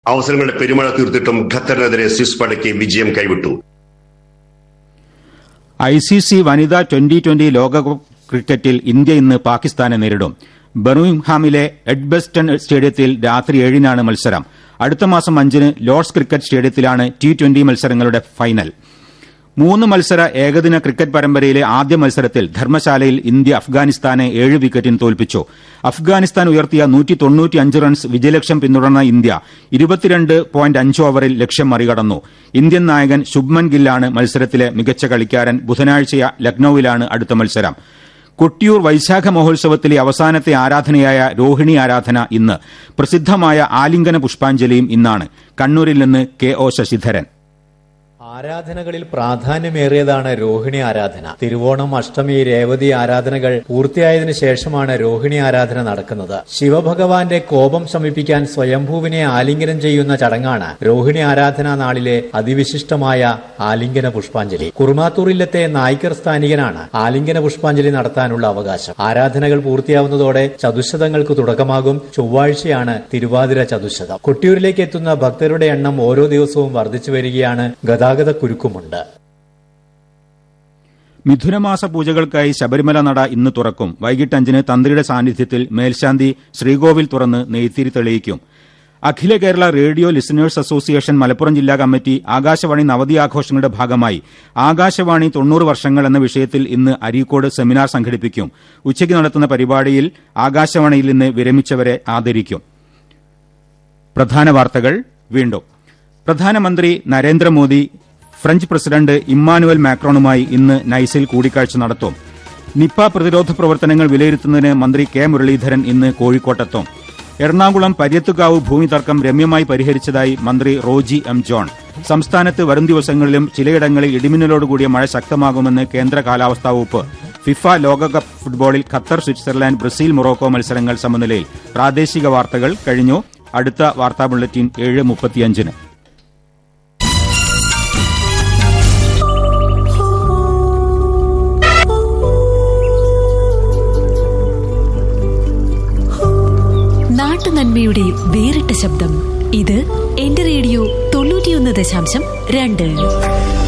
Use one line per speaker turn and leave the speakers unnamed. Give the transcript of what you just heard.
അവസരങ്ങളുടെ പെരുമഴ തീർത്തിട്ടും ഖത്തറിനെതിരെ സ്വിസ് പടയ്ക്ക് വിജയം കൈവിട്ടു
ഐ സി സി വനിതാ ട്വന്റി ട്വന്റി ലോകകപ്പ് ക്രിക്കറ്റിൽ ഇന്ത്യ ഇന്ന് പാകിസ്ഥാനെ നേരിടും ബർമിംഗ്ഹാമിലെ എഡ്ബസ്റ്റൺ സ്റ്റേഡിയത്തിൽ രാത്രി ഏഴിനാണ് മത്സരം അടുത്ത മാസം അഞ്ചിന് ലോർഡ്സ് ക്രിക്കറ്റ് സ്റ്റേഡിയത്തിലാണ് ടി ട്വന്റി മത്സരങ്ങളുടെ ഫൈനൽ മൂന്ന് മത്സര ഏകദിന ക്രിക്കറ്റ് പരമ്പരയിലെ ആദ്യ മത്സരത്തിൽ ധർമ്മശാലയിൽ ഇന്ത്യ അഫ്ഗാനിസ്ഥാനെ ഏഴ് വിക്കറ്റിന് തോൽപ്പിച്ചു അഫ്ഗാനിസ്ഥാൻ ഉയർത്തിയ റൺസ് വിജയലക്ഷ്യം പിന്തുടർന്ന ഇന്ത്യ ഇരുപത്തിരണ്ട് പോയിന്റ് അഞ്ച് ഓവറിൽ ലക്ഷ്യം മറികടന്നു ഇന്ത്യൻ നായകൻ ശുഭ്മൻ ഗില്ലാണ് മത്സരത്തിലെ മികച്ച കളിക്കാരൻ ബുധനാഴ്ച ലക്നൌവിലാണ് അടുത്ത മത്സരം കൊട്ടിയൂർ വൈശാഖ മഹോത്സവത്തിലെ അവസാനത്തെ ആരാധനയായ രോഹിണി ആരാധന ഇന്ന് പ്രസിദ്ധമായ ആലിംഗന പുഷ്പാഞ്ജലിയും ഇന്നാണ് കണ്ണൂരിൽ നിന്ന് കെ ഒ ശശിധരൻ
ആരാധനകളിൽ പ്രാധാന്യമേറിയതാണ് രോഹിണി ആരാധന തിരുവോണം അഷ്ടമി രേവതി ആരാധനകൾ പൂർത്തിയായതിനു ശേഷമാണ് രോഹിണി ആരാധന നടക്കുന്നത് ശിവഭഗവാന്റെ കോപം ശമിപ്പിക്കാൻ സ്വയംഭൂവിനെ ആലിംഗനം ചെയ്യുന്ന ചടങ്ങാണ് രോഹിണി ആരാധനാ നാളിലെ അതിവിശിഷ്ടമായ ആലിംഗന പുഷ്പാഞ്ജലി കുറുമാത്തൂരില്ലത്തെ നായ്ക്കർ സ്ഥാനികനാണ് ആലിംഗന പുഷ്പാഞ്ജലി നടത്താനുള്ള അവകാശം ആരാധനകൾ പൂർത്തിയാവുന്നതോടെ ചതുശതങ്ങൾക്ക് തുടക്കമാകും ചൊവ്വാഴ്ചയാണ് തിരുവാതിര ചതുശതം കൊട്ടിയൂരിലേക്ക് എത്തുന്ന ഭക്തരുടെ എണ്ണം ഓരോ ദിവസവും വർദ്ധിച്ചു വരികയാണ് ഗതാഗത കുരുക്കുമുണ്ട്
മിഥുനമാസ പൂജകൾക്കായി ശബരിമല നട ഇന്ന് തുറക്കും വൈകിട്ട് അഞ്ചിന് തന്ത്രിയുടെ സാന്നിധ്യത്തിൽ മേൽശാന്തി ശ്രീകോവിൽ തുറന്ന് നെയ്ത്തിരി തെളിയിക്കും Akhila Kerala radio listeners association Malappuram ജില്ലാ കമ്മിറ്റി ആകാശവാണി നവതി ആഘോഷങ്ങളുടെ ഭാഗമായി ആകാശവാണി തൊണ്ണൂറ് വർഷങ്ങൾ എന്ന വിഷയത്തിൽ ഇന്ന് അരീക്കോട് സെമിനാർ സംഘടിപ്പിക്കും ഉച്ചയ്ക്ക് നടത്തുന്ന പരിപാടിയിൽ ആകാശവാണിയിൽ നിന്ന് വിരമിച്ചവരെ ആദരിക്കും പ്രധാന വാർത്തകൾ വീണ്ടും പ്രധാനമന്ത്രി നരേന്ദ്രമോദി ഫ്രഞ്ച് പ്രസിഡന്റ് ഇമ്മാനുവൽ മാക്രോണുമായി ഇന്ന് നൈസിൽ കൂടിക്കാഴ്ച നടത്തും നിപ്പ പ്രതിരോധ പ്രവർത്തനങ്ങൾ വിലയിരുത്തുന്നതിന് മന്ത്രി കെ മുരളീധരൻ ഇന്ന് കോഴിക്കോട്ടെത്തും എറണാകുളം പര്യത്തുകാവ് ഭൂമി തർക്കം രമ്യമായി പരിഹരിച്ചതായി മന്ത്രി റോജി എം ജോൺ സംസ്ഥാനത്ത് വരും ദിവസങ്ങളിലും ചിലയിടങ്ങളിൽ ഇടിമിന്നലോടുകൂടിയ മഴ ശക്തമാകുമെന്ന് കേന്ദ്ര കാലാവസ്ഥാ വകുപ്പ് ഫിഫ ലോകകപ്പ് ഫുട്ബോളിൽ ഖത്തർ സ്വിറ്റ്സർലാൻഡ് ബ്രസീൽ മൊറോക്കോ മത്സരങ്ങൾ സമനിലയിൽ പ്രാദേശിക വാർത്തകൾ കഴിഞ്ഞു അടുത്ത വാർത്താ ബുള്ളറ്റിൻ ഏഴ് മുപ്പത്തിയഞ്ചിന്
നാട്ടുനന്മയുടെ വേറിട്ട ശബ്ദം ഇത് എന്റെ റേഡിയോ തൊണ്ണൂറ്റിയൊന്ന് ദശാംശം രണ്ട്